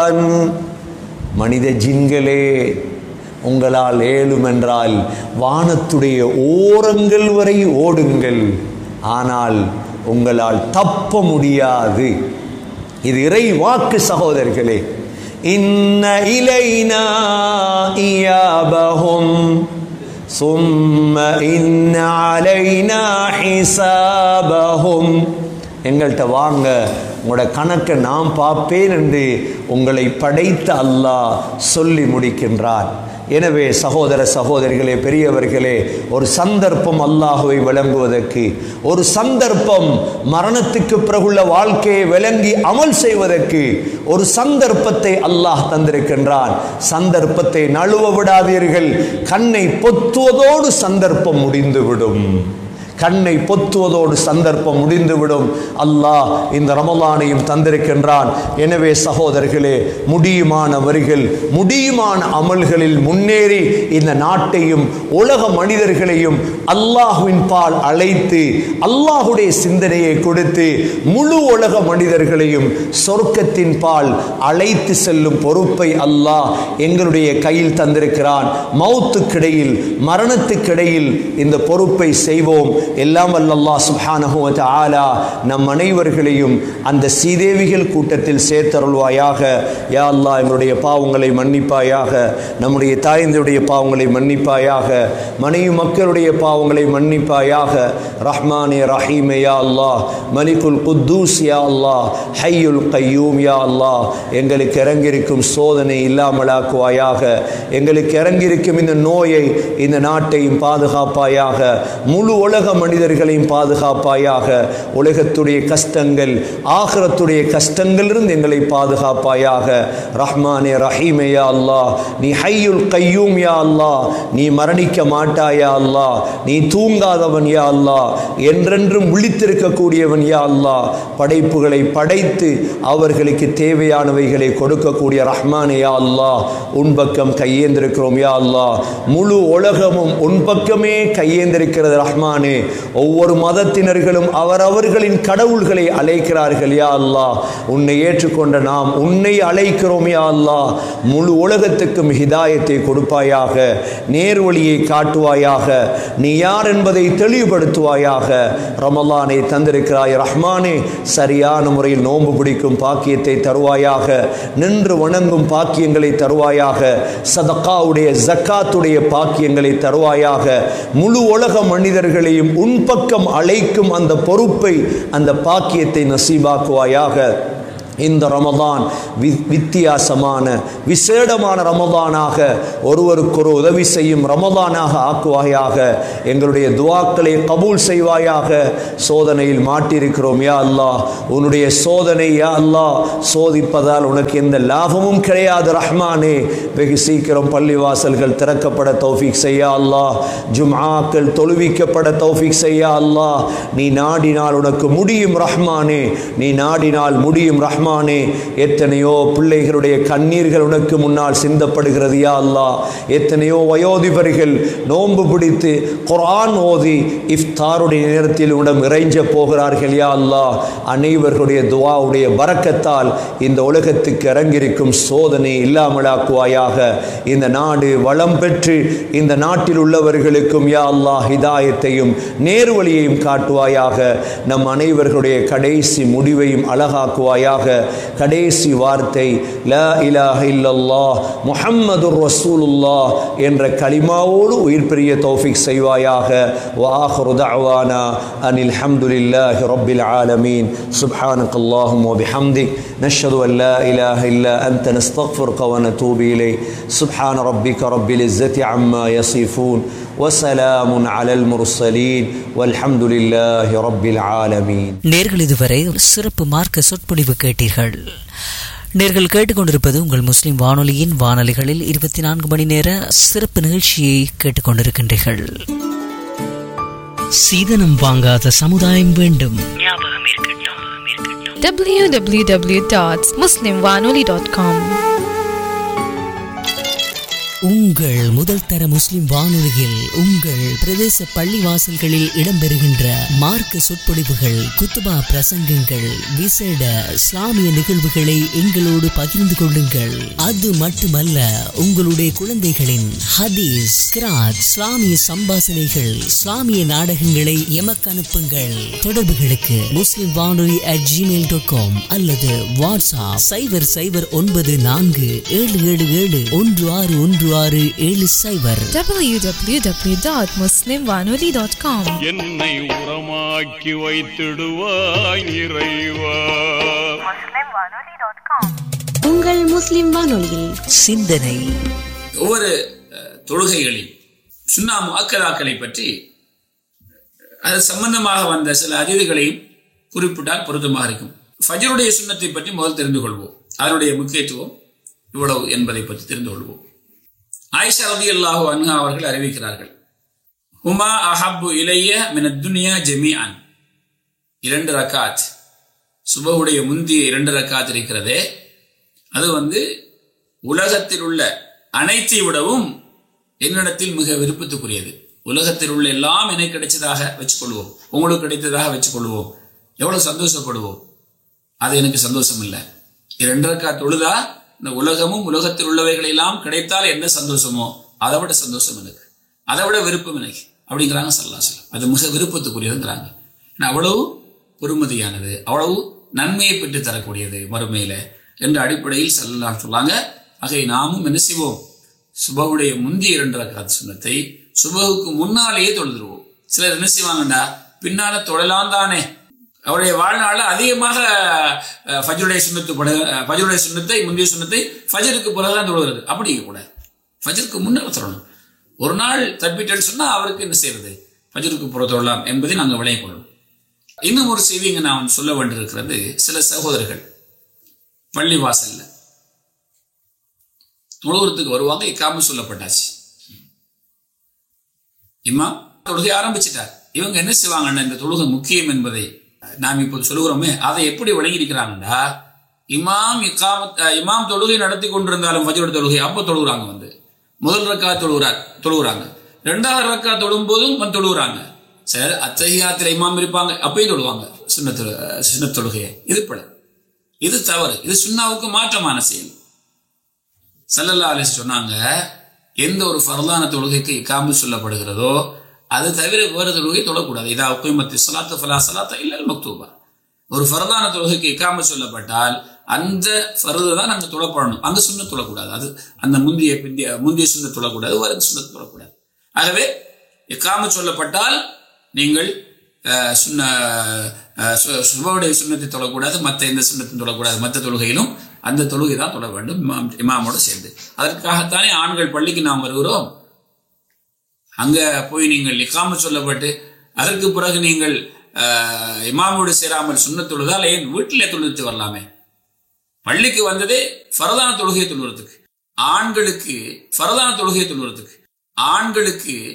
துரீகான் மனித ஜின்களே உங்களால் ஏழும் என்றால் வானத்துடைய ஓரங்கள் வரை ஓடுங்கள் ஆனால் உங்களால் தப்ப முடியாது இது இறை வாக்கு சகோதரர்களே இன்ன இலைனா இயாபஹும் சும்ம இன்ன அலைனா ஹிசாபஹும் எங்கள்கிட்ட வாங்க உங்களோட கணக்கை நான் பார்ப்பேன் என்று உங்களை படைத்த அல்லாஹ் சொல்லி முடிக்கின்றார் எனவே சகோதர சகோதரிகளே பெரியவர்களே ஒரு சந்தர்ப்பம் அல்லாஹுவை விளங்குவதற்கு ஒரு சந்தர்ப்பம் மரணத்துக்கு பிறகுள்ள வாழ்க்கையை விளங்கி அமல் செய்வதற்கு ஒரு சந்தர்ப்பத்தை அல்லாஹ் தந்திருக்கின்றான் சந்தர்ப்பத்தை நழுவ விடாதீர்கள் கண்ணை பொத்துவதோடு சந்தர்ப்பம் முடிந்துவிடும் கண்ணை பொத்துவதோடு சந்தர்ப்பம் முடிந்துவிடும் அல்லாஹ் இந்த ரமலானையும் தந்திருக்கின்றான் எனவே சகோதரர்களே முடியுமானவர்கள் முடியுமான அமல்களில் முன்னேறி இந்த நாட்டையும் உலக மனிதர்களையும் அல்லாஹுவின் பால் அழைத்து அல்லாஹுடைய சிந்தனையை கொடுத்து முழு உலக மனிதர்களையும் சொர்க்கத்தின் பால் அழைத்து செல்லும் பொறுப்பை அல்லாஹ் எங்களுடைய கையில் தந்திருக்கிறான் மௌத்துக்கிடையில் மரணத்துக்கிடையில் இந்த பொறுப்பை செய்வோம் எல்லாம் வல்ல அல்லாஹ் சுப்ஹானஹு வ தஆலா நம் அனைவர்களையும் அந்த சீதேவிகள் கூட்டத்தில் சேர்த்தருள்வாயாக யா அல்லாஹ் எங்களுடைய பாவங்களை மன்னிப்பாயாக நம்முடைய தாய்ந்தருடைய பாவங்களை மன்னிப்பாயாக மனைவி மக்களுடைய பாவங்களை மன்னிப்பாயாக ரஹ்மானே ரஹீமே யா அல்லாஹ் மலிகுல் குத்தூஸ் யா அல்லாஹ் ஹையுல் கையூம் யா அல்லாஹ் எங்களுக்கு இறங்கியிருக்கும் சோதனை இல்லாமலாக்குவாயாக எங்களுக்கு இறங்கியிருக்கும் இந்த நோயை இந்த நாட்டையும் பாதுகாப்பாயாக முழு உலக மனிதர்களையும் பாதுகாப்பாயாக உலகத்துடைய கஷ்டங்கள் ஆகரத்துடைய கஷ்டங்களிலிருந்து எங்களை பாதுகாப்பாயாக ரஹ்மானே ரஹீமே யா அல்லாஹ் நீ ஹையுல் கையூம் யா அல்லாஹ் நீ மரணிக்க மாட்டாயா அல்லாஹ் நீ தூங்காதவன் யா அல்லாஹ் என்றென்றும் விழித்திருக்கக்கூடியவன் யா அல்லாஹ் படைப்புகளை படைத்து அவர்களுக்கு தேவையானவைகளை கொடுக்கக்கூடிய ரஹ்மானே யா அல்லாஹ் உன் பக்கம் கையேந்திருக்கிறோம் யா அல்லாஹ் முழு உலகமும் உன் பக்கமே கையேந்திருக்கிறது ரஹ்மானே ஒவ்வொரு மதத்தினர்களும் அவரவர்களின் கடவுள்களை அழைக்கிறார்கள் யா அல்லாஹ் உன்னை ஏற்றுக்கொண்ட நாம் உன்னை அழைக்கிறோம் யா அல்லாஹ் முழு உலகத்துக்கும் ஹிதாயத்தை கொடுப்பாயாக நேர்வழியை காட்டுவாயாக நீ யார் என்பதை தெளிவுபடுத்துவாயாக ரமலானை தந்திருக்கிறாய் ரஹ்மானே சரியான முறையில் நோன்பு பிடிக்கும் பாக்கியத்தை தருவாயாக நின்று வணங்கும் பாக்கியங்களை தருவாயாக சதக்காவுடைய ஜக்காத்துடைய பாக்கியங்களை தருவாயாக முழு உலக மனிதர்களையும் உன் பக்கம் அழைக்கும் அந்த பொறுப்பை அந்த பாக்கியத்தை நசீபாக்குவாயாக இந்த ரமதான் வி வித்தியாசமான விசேடமான ரமதானாக ஒருவருக்கொரு உதவி செய்யும் ரமதானாக ஆக்குவாயாக எங்களுடைய துவாக்களை கபூல் செய்வாயாக சோதனையில் மாட்டியிருக்கிறோம் யா அல்லாஹ் உன்னுடைய சோதனை யா அல்லாஹ் சோதிப்பதால் உனக்கு எந்த லாபமும் கிடையாது ரஹ்மானே வெகு சீக்கிரம் பள்ளிவாசல்கள் திறக்கப்பட தௌஃபீக் செய்யா அல்லாஹ் ஜும்ஆக்கள் தொழுவிக்கப்பட தௌஃபீக் செய்யா அல்லாஹ் நீ நாடினால் உனக்கு முடியும் ரஹ்மானே நீ நாடினால் முடியும் ரஹ்மான் ரஹ்மானே எத்தனையோ பிள்ளைகளுடைய கண்ணீர்கள் உனக்கு முன்னால் சிந்தப்படுகிறது யா அல்லாஹ் எத்தனையோ வயோதிபர்கள் நோன்பு பிடித்து குர்ஆன் ஓதி இஃப்தாருடைய நேரத்தில் உடம் இறைஞ்ச போகிறார்கள் யா அல்லாஹ் அனைவர்களுடைய துவாவுடைய பரக்கத்தால் இந்த உலகத்துக்கு இறங்கியிருக்கும் சோதனை இல்லாமலாக்குவாயாக இந்த நாடு வளம் பெற்று இந்த நாட்டில் உள்ளவர்களுக்கும் யா அல்லாஹ் ஹிதாயத்தையும் நேர்வழியையும் காட்டுவாயாக நம் அனைவர்களுடைய கடைசி முடிவையும் அழகாக்குவாயாக கடைசி வார்த்தை லா இலாஹ இல்லல்லாஹ் முஹம்மதுர் ரசூலுல்லாஹ் என்ற கலிமாவோடு உயிர் பிரிய தௌஃபிக் செய்வாயாக வாஹரு தஅவானா அனில் ஹம்துலில்லாஹி ரப்பில் ஆலமீன் சுப்ஹானக اللهم وبحمدك نشهد أن لا إله إلا أنت نستغفرك ونتوب إليك سبحان ربك رب العزة عما يصفون وسلام على المرسلين والحمد لله رب العالمين நேர்கள் இதுவரை சிறப்பு மார்க்க சொற்பொழிவு கேட்டீர்கள் நேர்கள் கேட்டுக்கொண்டிருப்பது உங்கள் முஸ்லிம் வானொலியின் வானொலிகளில் இருபத்தி நான்கு மணி நேர சிறப்பு நிகழ்ச்சியை கேட்டுக்கொண்டிருக்கின்றீர்கள் சீதனம் வாங்காத சமுதாயம் வேண்டும் www.muslimwanoli.com உங்கள் முதல் தர முஸ்லிம் வானொலியில் உங்கள் பிரதேச பள்ளிவாசல்களில் இடம்பெறுகின்ற மார்க்க சொற்பொழிவுகள் குத்துபா பிரசங்கங்கள் விசேட இஸ்லாமிய நிகழ்வுகளை எங்களோடு பகிர்ந்து கொள்ளுங்கள் அது மட்டுமல்ல உங்களுடைய குழந்தைகளின் ஹதீஸ் கிராத் இஸ்லாமிய சம்பாசனைகள் இஸ்லாமிய நாடகங்களை எமக்கு அனுப்புங்கள் தொடர்புகளுக்கு முஸ்லிம் வானொலி அட் ஜிமெயில் டாட் காம் அல்லது வாட்ஸ்அப் சைபர் சைபர் ஒன்பது நான்கு ஏழு ஏழு ஏழு ஒன்று ஆறு ஒன்று ஆறு ஏழு சைபர் www.muslimwanoli.com என்னை உரமாக்கி வைத்திடுவாய் இறைவா உங்கள் முஸ்லிம் வானொலியில் சிந்தனை ஒவ்வொரு அஹ், தொழுகைகளில் சுன்னா முஅக்கதாக்களை பற்றி அது சம்பந்தமாக வந்த சில அறிவுகளையும் குறிப்பிட்டால் பொருத்தமாக இருக்கும் ஃபஜருடைய சுண்ணத்தை பற்றி முதல் தெரிந்து கொள்வோம் அதனுடைய முக்கியத்துவம் இவ்வளவு என்பதை பற்றி தெரிந்து கொள்வோம் ஆயிஷா ரதி அல்லாஹு அன்ஹா அவர்கள் அறிவிக்கிறார்கள் ஹுமா அஹப்பு இலைய மின துனியா ஜெமியான் இரண்டு ரக்காத் சுபஹுடைய முந்திய இரண்டு ரக்காத் இருக்கிறதே அது வந்து உலகத்தில் உள்ள அனைத்தை விடவும் என்னிடத்தில் மிக விருப்பத்துக்குரியது உலகத்தில் உள்ள எல்லாம் எனக்கு கிடைச்சதாக வச்சுக்கொள்வோம் உங்களுக்கு கிடைத்ததாக வச்சுக்கொள்வோம் எவ்வளவு சந்தோஷப்படுவோம் அது எனக்கு சந்தோஷம் இல்லை இரண்டு ரக்கா தொழுதா இந்த உலகமும் உலகத்தில் உள்ளவைகள் எல்லாம் கிடைத்தால் என்ன சந்தோஷமோ அதை விட சந்தோஷம் எனக்கு அதை விட விருப்பம் எனக்கு அப்படிங்கிறாங்க சொல்லலாம் சொல்லம் அது மிக விருப்பத்துக்குரியதுங்கிறாங்க ஏன்னா அவ்வளவு பொறுமதியானது அவ்வளவு நன்மையை பெற்று தரக்கூடியது மறுமையில என்ற அடிப்படையில் சொல்லலாம் சொல்லாங்க ஆகை நாமும் என்ன செய்வோம் சுபகுடைய முந்தைய இரண்டு ரக்காத் சுண்ணத்தை சுபகுக்கு முன்னாலேயே தொழுதுருவோம் சிலர் என்ன செய்வாங்கண்டா பின்னால தொழலாம் தானே அவருடைய வாழ்நாள்ல அதிகமாக அஹ், ஃபஜ்ருடைய சுண்ணத்து பட அஹ், ஃபஜ்ருடைய சுண்ணத்தை முந்தைய சுண்ணத்தை ஃபஜருக்கு பிறகுதான் தொழுகிறது அப்படி கூட ஃபஜருக்கு முன்னால் தொழணும் ஒரு நாள் தப்பிட்டேன்னு சொன்னா அவருக்கு என்ன செய்யறது ஃபஜருக்கு புற தொழலாம் என்பதை நாங்கள் விளைய கொள்ளணும் இன்னும் ஒரு செய்தி இங்க நான் சொல்ல வேண்டியிருக்கிறது சில சகோதரர்கள் பள்ளி வாசல்ல தொழுகிறதுக்கு வருவாங்க இக்காம சொல்லப்பட்டாச்சு இம்மா தொழுகை ஆரம்பிச்சிட்டார் இவங்க என்ன செய்வாங்கன்னா இந்த தொழுகை முக்கியம் என்பதை நாம் இப்போது சொல்லுகிறோமே அதை எப்படி விளங்கியிருக்கிறாங்கன்னா இமாம் இக்காமத் அஹ், இமாம் தொழுகை நடத்தி கொண்டிருந்தாலும் ஃபஜ்ருடைய தொழுகை அப்போ தொழுகிறாங்க வந்து முதல் ரக்கா தொழுகிறார் தொழுகிறாங்க ரெண்டாவது ரக்கா தொழும் போதும் வந்து தொழுகிறாங்க சரி அத்தகையாத்திர இமாம் இருப்பாங்க அப்பயும் தொழுவாங்க சின்ன சின்ன தொழுகையை இது பிழை இது தவறு இது சுண்ணாவுக்கு மாற்றமான செயல் சல்லல்லா அலிஸ் சொன்னாங்க எந்த ஒரு ஃபர்லான தொழுகைக்கு இக்காமு சொல்லப்படுகிறதோ அது தவிர வேறு தொழுகை தொழக்கூடாது இதா உக்கைமத்தி சலாத்து ஃபலா சலாத்தா இல்லல் மக்தூபா ஒரு ஃபர்லான தொழுகைக்கு இக்காம சொல்லப்பட்டால் அந்த ஃபருதை தான் நாங்கள் தொழப்படணும் அந்த சுண்ண தொழக்கூடாது அது அந்த முந்தைய பிந்திய முந்தைய சுண்ண தொழக்கூடாது வேறு சுண்ண தொழக்கூடாது ஆகவே இக்காம சொல்லப்பட்டால் நீங்கள் அஹ், சுண்ண அஹ், சு- சுபவுடைய சுண்ணத்தை தொழக்கூடாது மற்ற எந்த சுண்ணத்தையும் தொழக்கூடாது மற்ற தொழுகையிலும் அந்த தொழுகை தான் தொழ வேண்டும் இமாம் இமாமோடு சேர்ந்து அதற்காகத்தானே ஆண்கள் பள்ளிக்கு நாம் வருகிறோம் அங்க போய் நீங்கள் இக்காம சொல்லப்பட்டு அதற்கு பிறகு நீங்கள் அஹ், இமாமோடு சேராமல் சுண்ண தொழுதால் ஏன் வீட்டிலே தொழுது வரலாமே பள்ளிக்கு வந்ததே ஃபரதான தொழுகையை தொழுகிறதுக்கு ஆண்களுக்கு ஃபரதான தொழுகையை தொழுகிறதுக்கு ஆண்களுக்கு